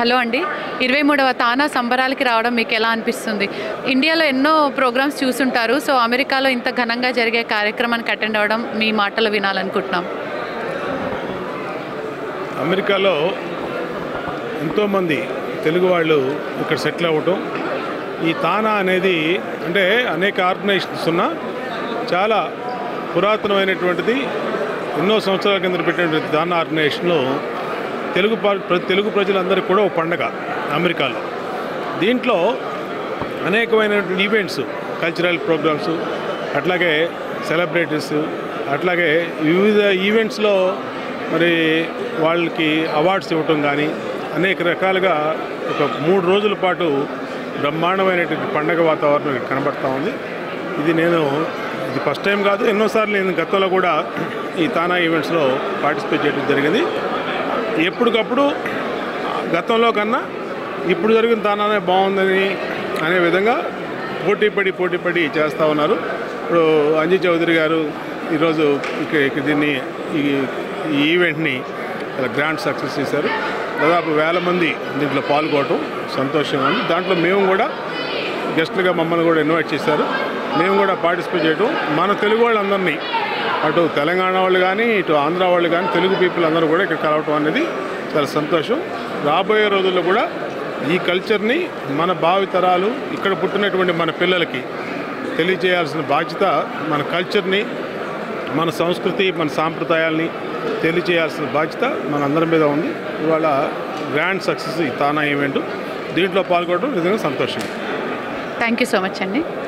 hello అండి ఇరవై మూడవ తానా సంబరాలకి రావడం మీకు ఎలా అనిపిస్తుంది ఇండియాలో ఎన్నో ప్రోగ్రామ్స్ చూసుంటారు సో అమెరికాలో ఇంత ఘనంగా జరిగే కార్యక్రమానికి అటెండ్ అవ్వడం మీ మాటలు వినాలనుకుంటున్నాం అమెరికాలో ఎంతోమంది తెలుగు వాళ్ళు ఇక్కడ సెటిల్ అవ్వటం ఈ తానా అనేది అంటే అనేక ఆర్గనైజేషన్స్ ఉన్న చాలా పురాతనమైనటువంటిది ఎన్నో సంవత్సరాల కింద పెట్టినటువంటి తానా ఆర్గనైజేషన్లో తెలుగు ప- ప్ర- తెలుగు ప్రజలందరికీ కూడా ఒక పండగ అమెరికాలో దీంట్లో అనేకమైనటువంటి ఈవెంట్స్ కల్చరల్ ప్రోగ్రామ్స్ అట్లాగే సెలబ్రిటీస్ అట్లాగే వివిధ ఈవెంట్స్లో మరి వాళ్ళకి అవార్డ్స్ ఇవ్వటం కానీ అనేక రకాలుగా ఒక మూడు రోజుల పాటు బ్రహ్మాండమైనటువంటి పండగ వాతావరణం ఇక్కడ కనబడతా ఉంది ఇది నేను ఇది ఫస్ట్ టైం కాదు ఎన్నోసార్లు నేను గతంలో కూడా ఈ తానా ఈవెంట్స్లో పార్టిసిపేట్ చేయడం జరిగింది ఎప్పటికప్పుడు గతంలో కన్నా ఇప్పుడు జరిగిన తానానే బాగుందని అనే విధంగా పోటీ పడి పోటీ పడి చేస్తూ ఉన్నారు ఇప్పుడు అంజీ చౌదరి గారు ఈరోజు ఇక ఇక దీన్ని ఈ ఈ ఈవెంట్ని చాలా గ్రాండ్ సక్సెస్ చేశారు దాదాపు వేల మంది దీంట్లో పాల్గొనడం సంతోషంగా ఉంది దాంట్లో మేము కూడా గెస్ట్లుగా మమ్మల్ని కూడా ఇన్వైట్ చేశారు మేము కూడా పార్టిసిపేట్ చేయడం మన తెలుగు వాళ్ళందరినీ అటు తెలంగాణ వాళ్ళు కానీ ఇటు ఆంధ్ర వాళ్ళు కానీ తెలుగు పీపుల్ అందరూ కూడా ఇక్కడ కలవటం అనేది చాలా సంతోషం రాబోయే రోజుల్లో కూడా ఈ కల్చర్ని మన భావితరాలు ఇక్కడ పుట్టినటువంటి మన పిల్లలకి తెలియజేయాల్సిన బాధ్యత మన కల్చర్ని మన సంస్కృతి మన సాంప్రదాయాల్ని తెలియజేయాల్సిన బాధ్యత మనందరి మీద ఉంది ఇవాళ గ్రాండ్ సక్సెస్ ఈ తానా ఈవెంట్ దీంట్లో పాల్గొనడం నిజంగా సంతోషం థ్యాంక్ యూ సో మచ్ అండి